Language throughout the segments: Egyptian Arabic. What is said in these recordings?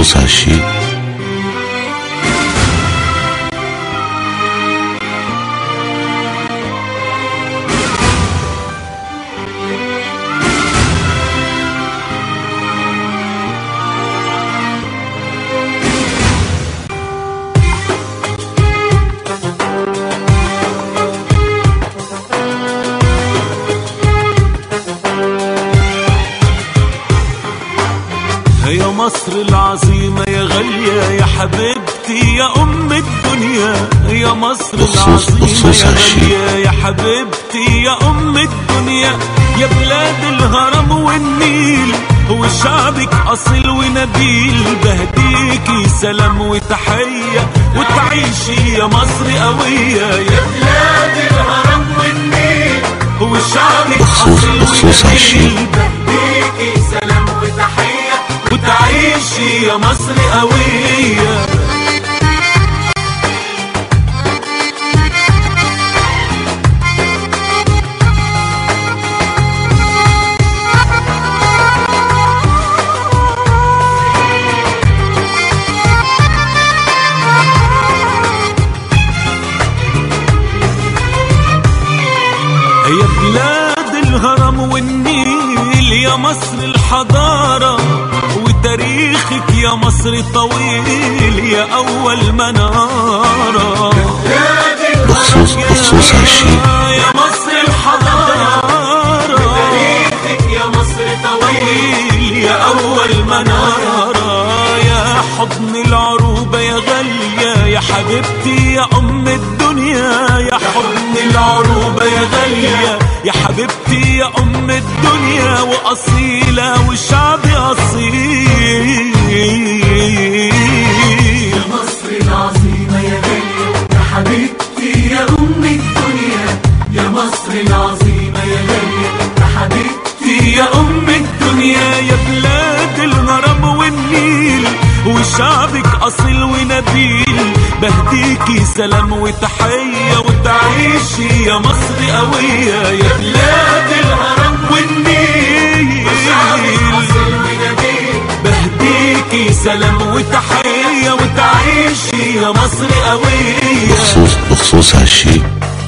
بخصوص هالشي يا مصر العظيمة يا غالية يا حبيبتي يا أم الدنيا يا مصر بخصوص- العظيمة بخصوص يا هالشي. غالية يا حبيبتي يا أم الدنيا يا بلاد الهرم والنيل وشعبك أصيل ونبيل بهديكي سلام وتحية وتعيشي يا مصر قوية يا بلاد الهرم والنيل وشعبك بخصوص- أصيل بخصوص هالشي. ونبيل بهديكي سلام وتحية وتعيشي يا مصر قوية يا بلاد الهرم والنيل يا مصر الحضارة وتاريخك يا مصر طويل يا أول منارة بخصوص بخصوص هالشي يا مصر الحضارة تاريخك يا مصر طويل يا أول منارة يا حضن العروبة يا غالية يا حبيبتي يا أم الدنيا يا حضن العروبة يا غالية يا حبيبتي يا أم الدنيا وأصيلة وشعبي أصيل يا مصر العظيمة يا غالية يا حبيبتي يا أم الدنيا يا مصر العظيمة يا غالية يا حبيبتي يا أم الدنيا يا بلاد الهرم والنيل وشعبك أصيل ونبيل بهديكي سلام وتحية وتعيشي يا مصر قوية يا بلاد الهرم والنيل بهديكي سلام وتحية وتعيشي يا مصر قوية بخصوص بخصوص هالشي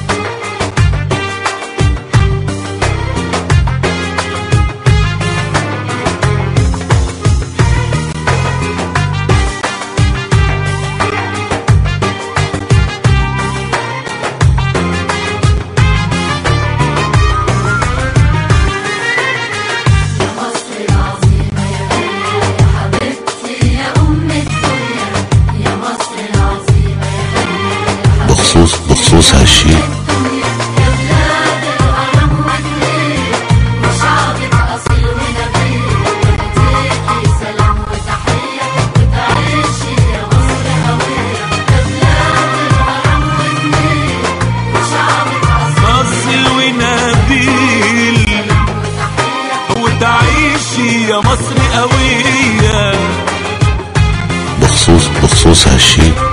مصر العظيمة يا غالية يا حبيبتي يا أم الدنيا يا مصر العظيمة يا غالية يا بخصوص بخصوص هالشي الدنيا يا بلاد الهرم والنيل وشعبك أصيل ونبيل بهديكي سلام وتحية وتعيشي يا مصر هوية يا بلاد الهرم والنيل وشعبك أصيل أصل ونبيل وتحية وتعيشي يا مصر قوية بخصوص بخصوص هالشي